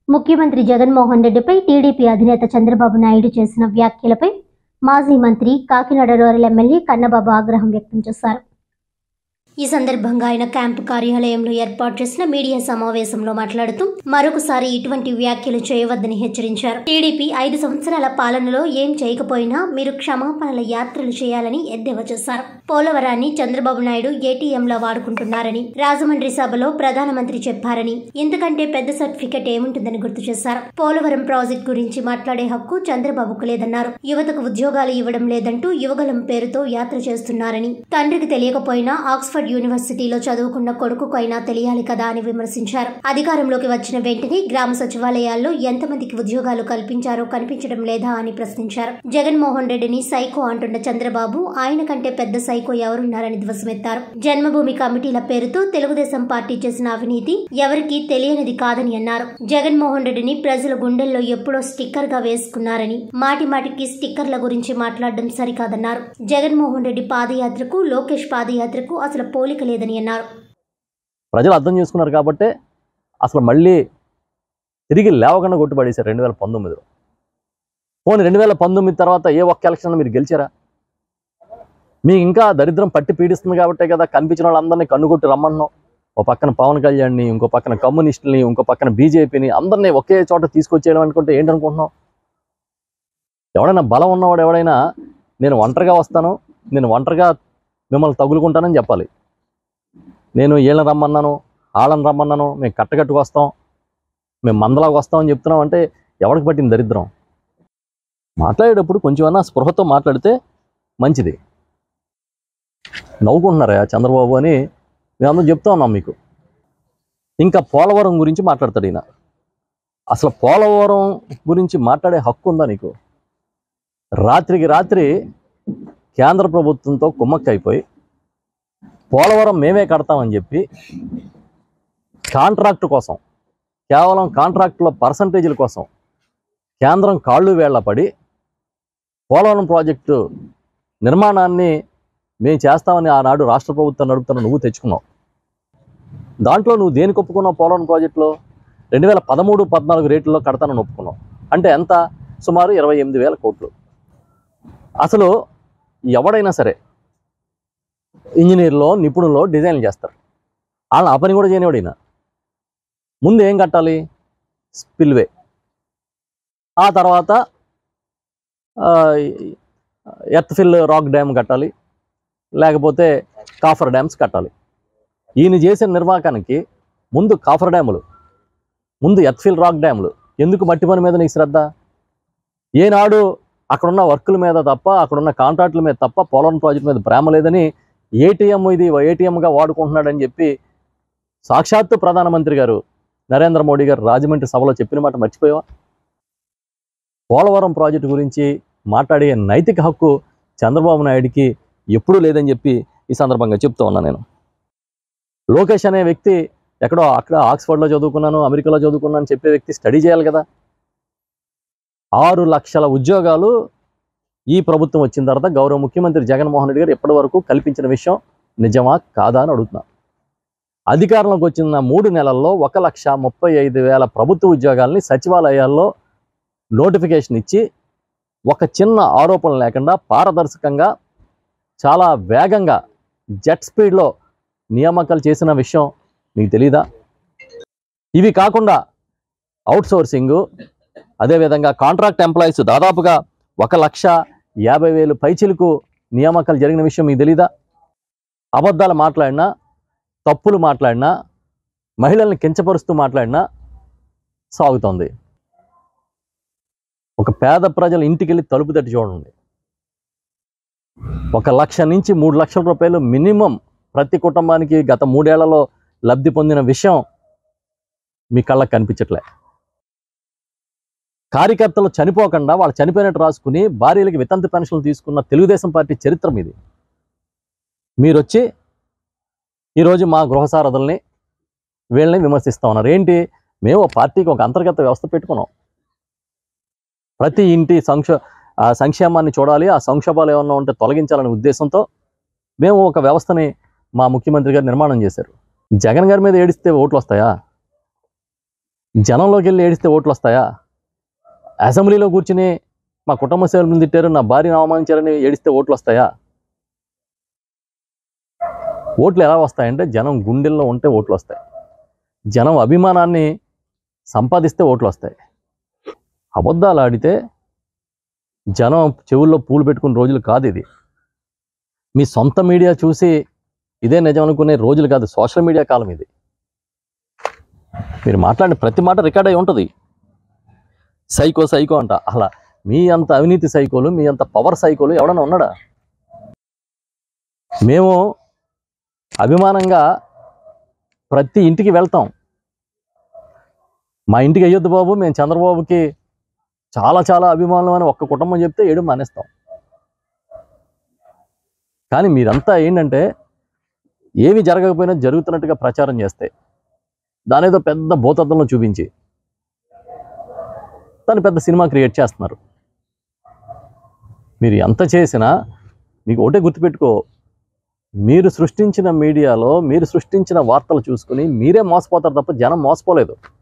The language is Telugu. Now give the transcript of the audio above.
ముఖ్యమంత్రి జగన్మోహన్ రెడ్డిపై టీడీపీ అధినేత చంద్రబాబు నాయుడు చేసిన వ్యాఖ్యలపై మాజీ మంత్రి కాకినాడ రూరల్ ఎమ్మెల్యే కన్నబాబు ఆగ్రహం వ్యక్తం చేశారు ఈ సందర్భంగా ఆయన క్యాంపు కార్యాలయంలో ఏర్పాటు చేసిన మీడియా సమావేశంలో మాట్లాడుతూ మరొకసారి ఇటువంటి వ్యాఖ్యలు చేయవద్దని హెచ్చరించారు టీడీపీ ఐదు సంవత్సరాల పాలనలో ఏం చేయకపోయినా మీరు క్షమాపణల యాత్రలు చేయాలని ఎద్దేవా చేశారు పోలవరాన్ని చంద్రబాబు నాయుడు ఏటీఎంలా వాడుకుంటున్నారని రాజమండ్రి సభలో ప్రధానమంత్రి చెప్పారని ఇంతకంటే పెద్ద సర్టిఫికెట్ ఏముంటుందని గుర్తు చేశారు పోలవరం ప్రాజెక్ట్ గురించి మాట్లాడే హక్కు చంద్రబాబుకు లేదన్నారు యువతకు ఉద్యోగాలు ఇవ్వడం లేదంటూ యువగలం పేరుతో యాత్ర చేస్తున్నారని తండ్రికి తెలియకపోయినా ఆక్స్ఫర్డ్ యూనివర్సిటీలో చదువుకున్న కొడుకుకు అయినా తెలియాలి కదా అని విమర్శించారు అధికారంలోకి వచ్చిన వెంటనే గ్రామ సచివాలయాల్లో ఎంతమందికి ఉద్యోగాలు కల్పించారో కనిపించడం లేదా అని ప్రశ్నించారు జగన్మోహన్ రెడ్డిని సైకో అంటున్న చంద్రబాబు ఆయన కంటే పెద్ద సైకో ఎవరున్నారని ధ్వసమెత్తారు జన్మభూమి కమిటీల పేరుతో తెలుగుదేశం పార్టీ చేసిన అవినీతి ఎవరికీ తెలియనిది కాదని అన్నారు జగన్మోహన్ రెడ్డిని ప్రజల గుండెల్లో ఎప్పుడో స్టిక్కర్ గా వేసుకున్నారని మాటి మాటికి స్టిక్కర్ల గురించి మాట్లాడడం సరికాదన్నారు జగన్మోహన్ రెడ్డి పాదయాత్రకు లోకేష్ పాదయాత్రకు అసలు పోలిక లేదని అన్నారు ప్రజలు అర్థం చేసుకున్నారు కాబట్టే అసలు మళ్ళీ తిరిగి లేవకుండా కొట్టుబడేశారు రెండు వేల పంతొమ్మిదిలో పోనీ రెండు వేల పంతొమ్మిది తర్వాత ఏ ఒక్క ఎలక్షన్ మీరు గెలిచారా మీకు ఇంకా దరిద్రం పట్టి పీడిస్తుంది కాబట్టే కదా కనిపించిన వాళ్ళందరినీ కన్నుకొట్టి రమ్మన్నాం ఓ పక్కన పవన్ కళ్యాణ్ని ఇంకో పక్కన కమ్యూనిస్టుల్ని ఇంకో పక్కన బీజేపీని అందరినీ ఒకే చోట తీసుకొచ్చేయడం అనుకుంటే ఏంటనుకుంటున్నాం ఎవడైనా బలం ఉన్నవాడు ఎవడైనా నేను ఒంటరిగా వస్తాను నేను ఒంటరిగా మిమ్మల్ని తగులుకుంటానని చెప్పాలి నేను వీళ్ళని రమ్మన్నాను వాళ్ళని రమ్మన్నాను మేము కట్టకట్టుకు వస్తాం మేము మందలాగా వస్తామని చెప్తున్నాం అంటే ఎవరికి పట్టింది దరిద్రం మాట్లాడేటప్పుడు కొంచెమన్నా స్పృహతో మాట్లాడితే మంచిది నవ్వుకుంటున్నారా చంద్రబాబు అని మేమందరం చెప్తా ఉన్నాం మీకు ఇంకా పోలవరం గురించి మాట్లాడతాడు ఈయన అసలు పోలవరం గురించి మాట్లాడే హక్కు ఉందా నీకు రాత్రికి రాత్రి కేంద్ర ప్రభుత్వంతో కుమ్మక్కైపోయి పోలవరం మేమే కడతామని చెప్పి కాంట్రాక్ట్ కోసం కేవలం కాంట్రాక్టుల పర్సంటేజీల కోసం కేంద్రం కాళ్ళు వేళ్ల పడి పోలవరం ప్రాజెక్టు నిర్మాణాన్ని మేము చేస్తామని ఆనాడు రాష్ట్ర ప్రభుత్వం నడుపుతున్న నువ్వు తెచ్చుకున్నావు దాంట్లో నువ్వు దేనికి ఒప్పుకున్నావు పోలవరం ప్రాజెక్టులో రెండు వేల పదమూడు పద్నాలుగు రేట్లలో కడతానని ఒప్పుకున్నావు అంటే ఎంత సుమారు ఇరవై ఎనిమిది వేల కోట్లు అసలు ఎవడైనా సరే ఇంజనీర్లో నిపుణుల్లో డిజైన్లు చేస్తారు వాళ్ళని ఆ పని కూడా చేయనివాడు ఈయన ముందు ఏం కట్టాలి స్పిల్వే ఆ తర్వాత ఎర్త్ ఫిల్ రాక్ డ్యామ్ కట్టాలి లేకపోతే కాఫర్ డ్యామ్స్ కట్టాలి ఈయన చేసిన నిర్వాహకానికి ముందు కాఫర్ డ్యాములు ముందు ఎర్త్ఫిల్ రాక్ డ్యాములు ఎందుకు మట్టి పని మీద నీకు శ్రద్ధ ఏనాడు అక్కడున్న వర్కుల మీద తప్ప అక్కడున్న కాంట్రాక్టుల మీద తప్ప పోలవరం ప్రాజెక్ట్ మీద ప్రేమ లేదని ఏటీఎం ఇది ఏటీఎంగా వాడుకుంటున్నాడని చెప్పి సాక్షాత్తు ప్రధానమంత్రి గారు నరేంద్ర మోడీ గారు రాజమండ్రి సభలో చెప్పిన మాట మర్చిపోయావా పోలవరం ప్రాజెక్టు గురించి మాట్లాడే నైతిక హక్కు చంద్రబాబు నాయుడికి ఎప్పుడూ లేదని చెప్పి ఈ సందర్భంగా చెప్తూ ఉన్నా నేను లోకేష్ అనే వ్యక్తి ఎక్కడో అక్కడ ఆక్స్ఫర్డ్లో చదువుకున్నాను అమెరికాలో చదువుకున్నాను అని చెప్పే వ్యక్తి స్టడీ చేయాలి కదా ఆరు లక్షల ఉద్యోగాలు ఈ ప్రభుత్వం వచ్చిన తర్వాత గౌరవ ముఖ్యమంత్రి జగన్మోహన్ రెడ్డి గారు ఇప్పటి వరకు కల్పించిన విషయం నిజమా కాదా అని అడుగుతున్నా అధికారంలోకి వచ్చిన మూడు నెలల్లో ఒక లక్ష ముప్పై ఐదు వేల ప్రభుత్వ ఉద్యోగాల్ని సచివాలయాల్లో నోటిఫికేషన్ ఇచ్చి ఒక చిన్న ఆరోపణ లేకుండా పారదర్శకంగా చాలా వేగంగా జెట్ స్పీడ్లో నియామకాలు చేసిన విషయం మీకు తెలీదా ఇవి కాకుండా అవుట్సోర్సింగు అదేవిధంగా కాంట్రాక్ట్ ఎంప్లాయీస్ దాదాపుగా ఒక లక్ష యాభై వేలు పైచిలకు నియామకాలు జరిగిన విషయం మీకు తెలీదా అబద్ధాలు మాట్లాడినా తప్పులు మాట్లాడినా మహిళల్ని కించపరుస్తూ మాట్లాడినా సాగుతోంది ఒక పేద ప్రజల ఇంటికి వెళ్ళి తలుపు తట్టి చూడండి ఒక లక్ష నుంచి మూడు లక్షల రూపాయలు మినిమం ప్రతి కుటుంబానికి గత మూడేళ్లలో లబ్ధి పొందిన విషయం మీ కళ్ళకు కనిపించట్లే కార్యకర్తలు చనిపోకుండా వాళ్ళు చనిపోయినట్టు రాసుకుని భార్యలకి వితంతు పెన్షన్లు తీసుకున్న తెలుగుదేశం పార్టీ చరిత్ర మీది మీరు వచ్చి ఈరోజు మా గృహసారథుల్ని వీళ్ళని విమర్శిస్తా ఉన్నారు ఏంటి మేము ఒక పార్టీకి ఒక అంతర్గత వ్యవస్థ పెట్టుకున్నాం ప్రతి ఇంటి సంక్ష ఆ సంక్షేమాన్ని చూడాలి ఆ సంక్షోభాలు ఏమన్నా ఉంటే తొలగించాలనే ఉద్దేశంతో మేము ఒక వ్యవస్థని మా ముఖ్యమంత్రి గారు నిర్మాణం చేశారు జగన్ గారి మీద ఏడిస్తే ఓట్లు వస్తాయా జనంలోకి వెళ్ళి ఏడిస్తే ఓట్లు వస్తాయా అసెంబ్లీలో కూర్చుని మా కుటుంబ సభ్యులను తిట్టారు నా భార్యను అవమానించారని ఏడిస్తే ఓట్లు వస్తాయా ఓట్లు ఎలా వస్తాయంటే జనం గుండెల్లో ఉంటే ఓట్లు వస్తాయి జనం అభిమానాన్ని సంపాదిస్తే ఓట్లు వస్తాయి అబద్ధాలు ఆడితే జనం చెవుల్లో పూలు పెట్టుకునే రోజులు కాదు ఇది మీ సొంత మీడియా చూసి ఇదే నిజం అనుకునే రోజులు కాదు సోషల్ మీడియా కాలం ఇది మీరు మాట్లాడిన ప్రతి మాట రికార్డ్ అయి ఉంటుంది సైకో సైకో అంట అలా మీ అంత అవినీతి సైకోలు మీ అంత పవర్ సైకోలు ఎవడన్నా ఉన్నాడా మేము అభిమానంగా ప్రతి ఇంటికి వెళ్తాం మా ఇంటికి అయ్యొద్దు బాబు మేము చంద్రబాబుకి చాలా చాలా అభిమానులు అని ఒక్క కుటుంబం చెప్తే ఏడు మానేస్తాం కానీ మీరంతా ఏంటంటే ఏమి జరగకపోయినా జరుగుతున్నట్టుగా ప్రచారం చేస్తే దానేదో పెద్ద భూతద్దంలో చూపించి దాన్ని పెద్ద సినిమా క్రియేట్ చేస్తున్నారు మీరు ఎంత చేసినా మీకు ఒకటే గుర్తుపెట్టుకో మీరు సృష్టించిన మీడియాలో మీరు సృష్టించిన వార్తలు చూసుకుని మీరే మోసపోతారు తప్ప జనం మోసపోలేదు